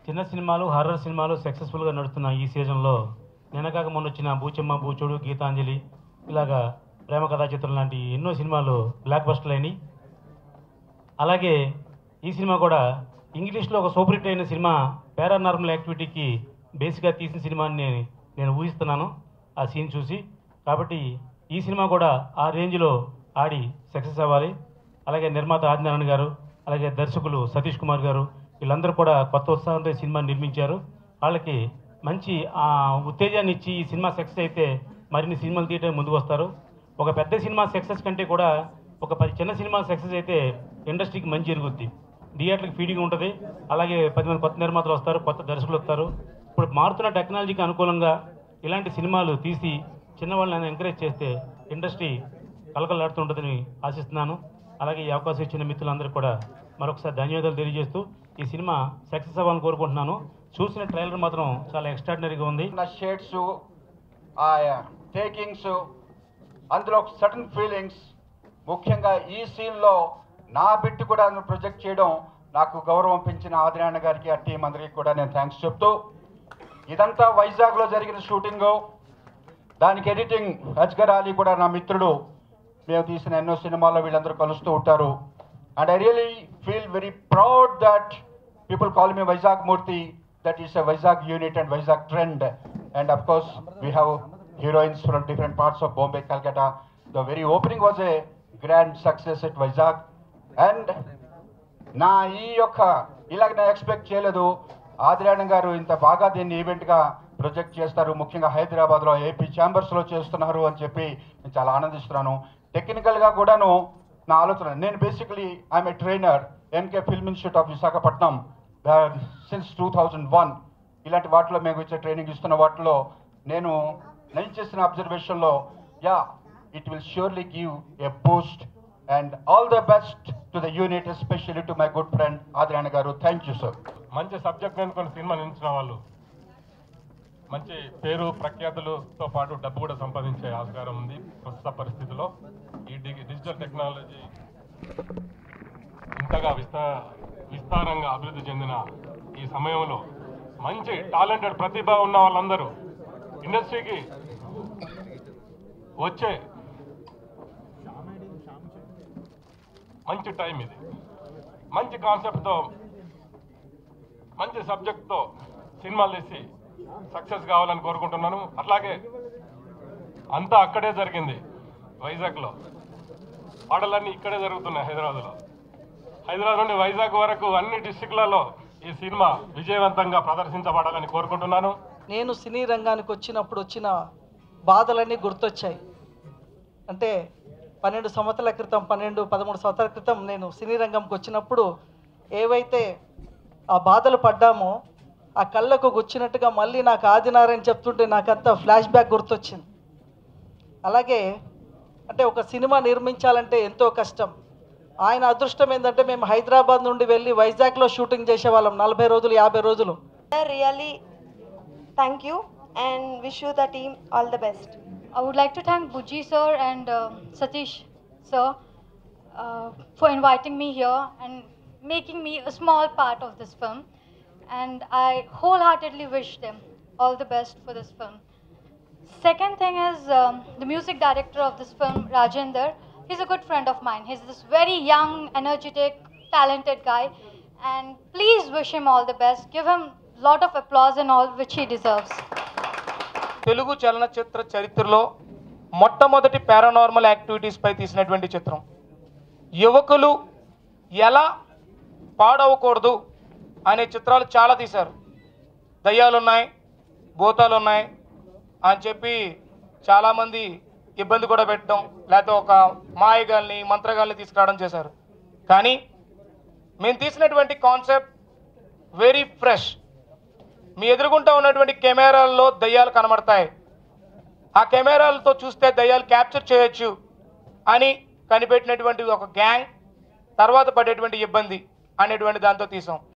చిన్న సినిమాలు హర్రర్ సినిమాలు సక్సెస్ఫుల్గా నడుస్తున్న ఈ సీజన్లో నిన్నకాక మొన్న వచ్చిన బూచెమ్మ బూచోడు గీతాంజలి ఇలాగా ప్రేమ కథా చిత్రం లాంటి ఎన్నో సినిమాలు బ్లాక్ బస్టర్లు అయినాయి అలాగే ఈ సినిమా కూడా ఇంగ్లీష్లో ఒక సూపర్ హిట్ అయిన సినిమా పారానార్మల్ యాక్టివిటీకి బేస్గా తీసిన సినిమాని నేను నేను ఊహిస్తున్నాను ఆ సీన్ చూసి కాబట్టి ఈ సినిమా కూడా ఆ రేంజ్లో ఆడి సక్సెస్ అవ్వాలి అలాగే నిర్మాత ఆదినారాయణ గారు అలాగే దర్శకులు సతీష్ కుమార్ గారు వీళ్ళందరూ కూడా కొత్త ఉత్సాహంతో ఈ సినిమా నిర్మించారు వాళ్ళకి మంచి ఆ, ఉత్తేజాన్ని ఇచ్చి ఈ సినిమా సక్సెస్ అయితే మరిన్ని సినిమాలు తీయడం ముందుకు వస్తారు ఒక పెద్ద సినిమా సక్సెస్ కంటే కూడా ఒక పది చిన్న సినిమా సక్సెస్ అయితే ఇండస్ట్రీకి మంచి జరుగుద్ది థియేటర్కి ఫీడింగ్ ఉంటుంది అలాగే పది మంది కొత్త నిర్మాతలు వస్తారు కొత్త దర్శకులు వస్తారు ఇప్పుడు మారుతున్న టెక్నాలజీకి అనుకూలంగా ఇలాంటి సినిమాలు తీసి చిన్న వాళ్ళని ఎంకరేజ్ చేస్తే ఇండస్ట్రీ కలకలాడుతుంటుందని ఆశిస్తున్నాను అలాగే ఈ అవకాశం ఇచ్చిన మిత్రులందరూ కూడా మరొకసారి ధన్యవాదాలు తెలియజేస్తూ ఈ సినిమా సక్సెస్ అవ్వాలని కోరుకుంటున్నాను చూసిన ట్రైలర్ మాత్రం చాలా ఎక్స్ట్రాడినరీగా ఉంది ఉన్న షేడ్స్ ఆ టేకింగ్స్ అందులో సడన్ ఫీలింగ్స్ ముఖ్యంగా ఈ సీన్లో నా బిట్ కూడా ప్రొజెక్ట్ చేయడం నాకు గౌరవం పెంచిన ఆదినారాయణ గారికి ఆ టీం అందరికీ కూడా నేను థ్యాంక్స్ చెప్తూ ఇదంతా వైజాగ్లో జరిగిన షూటింగు దానికి ఎడిటింగ్ అజ్గర్ అలీ కూడా నా మిత్రుడు మేము తీసిన ఎన్నో సినిమాల్లో వీళ్ళందరూ కలుస్తూ ఉంటారు and I really feel very proud that people call me Vizag Murthy that is a Vizag unit and Vizag trend and of course we have heroines from different parts of Bombay Calcutta the very opening was a grand success at Vizag and నా ఈ యొక్క ఇలాగ నేను expect చేయలేదు ఆదిరాయణ గారు ఇంత బాగా దీన్ని ఈవెంట్గా ప్రొజెక్ట్ చేస్తారు ముఖ్యంగా హైదరాబాద్లో ఏపీ ఛాంబర్స్లో చేస్తున్నారు అని చెప్పి నేను చాలా ఆనందిస్తున్నాను టెక్నికల్గా కూడాను నా ఆలోచన నేను basically I'm a trainer MK film institute of Visakhapatnam since two thousand one ఇలాంటి వాటిలో మేము ఇచ్చే ట్రైనింగ్ ఇస్తున్న వాటిలో నేను నేను చేసిన అబ్జర్వేషన్లో yeah it will surely give a boost and all the best to the unit especially to my good friend Adirayana garu thank you sir మంచి సబ్జెక్ట్ అనుకుని సినిమా నిలిచిన వాళ్ళు మంచి పేరు ప్రఖ్యాతులతో పాటు డబ్బు కూడా సంపాదించే ఆస్కారం ఉంది ప్రస్తుత పరిస్థితిలో ఈ డి- డిజిటల్ టెక్నాలజీ ఇంతగా విస్తా విస్తారంగా అభివృద్ధి చెందిన ఈ సమయంలో మంచి టాలెంటెడ్ ప్రతిభ ఉన్న వాళ్ళందరూ ఇండస్ట్రీకి వచ్చే మంచి టైం ఇది మంచి కాన్సెప్ట్తో మంచి సబ్జెక్ట్తో సినిమాలు తీసి సక్సెస్ కావాలని కోరుకుంటున్నాను అట్లాగే అంతా అక్కడే జరిగింది వైజాగ్లో పాటలన్నీ ఇక్కడే జరుగుతున్నాయి హైదరాబాద్లో హైదరాబాద్ నుండి వైజాగ్ వరకు అన్ని డిస్టిక్లలో ఈ సినిమా విజయవంతంగా ప్రదర్శించబడాలని కోరుకుంటున్నాను నేను సినీ రంగానికి వచ్చినప్పుడు వచ్చిన బాధలన్నీ గుర్తొచ్చాయి అంటే పన్నెండు సంవత్సరాల క్రితం పన్నెండు పదమూడు సంవత్సరాల క్రితం నేను సినీ రంగంకి వచ్చినప్పుడు ఏవైతే ఆ బాధలు పడ్డామో ఆ కళ్ళకు గుచ్చినట్టుగా మళ్ళీ నాకు ఆదినారని చెప్తుంటే నాకంతా ఫ్లాష్ బ్యాక్ గుర్తొచ్చింది అలాగే అంటే ఒక సినిమా నిర్మించాలంటే ఎంతో కష్టం ఆయన అదృష్టం ఏంటంటే మేము హైదరాబాద్ నుండి వెళ్ళి వైజాగ్లో షూటింగ్ చేసేవాళ్ళం నలభై రోజులు యాభై రోజులు really thank you and wish you the team all the best. I would like to thank Buji sir and uh, Satish sir uh, for inviting me here and making me a small part of this film. And I wholeheartedly wish them all the best for this film. Second thing is um, the music director of this film, Rajender. He's a good friend of mine. He's this very young, energetic, talented guy. And please wish him all the best. Give him a lot of applause and all which he deserves. Telugu చలనచిత్ర చరిత్రలో మొట్టమొదటి paranormal యాక్టివిటీస్పై తీసినటువంటి చిత్రం యువకులు ఎలా పాడవకూడదు అనే చిత్రాలు చాలా తీశారు దయ్యాలు ఉన్నాయి భూతాలు ఉన్నాయి అని చెప్పి చాలామంది ఇబ్బంది కూడా పెట్టడం లేకపోతే ఒక మాయగాల్ని మంత్రగాల్ని తీసుకురావడం చేశారు కానీ మేము తీసినటువంటి కాన్సెప్ట్ వెరీ ఫ్రెష్ మీ ఎదురుగుంటా ఉన్నటువంటి కెమెరాల్లో దయ్యాలు కనబడతాయి ఆ కెమెరాలతో చూస్తే దయ్యాలు క్యాప్చర్ చేయొచ్చు అని కనిపెట్టినటువంటి ఒక గ్యాంగ్ తర్వాత పడేటువంటి ఇబ్బంది అనేటువంటి దాంతో తీసాం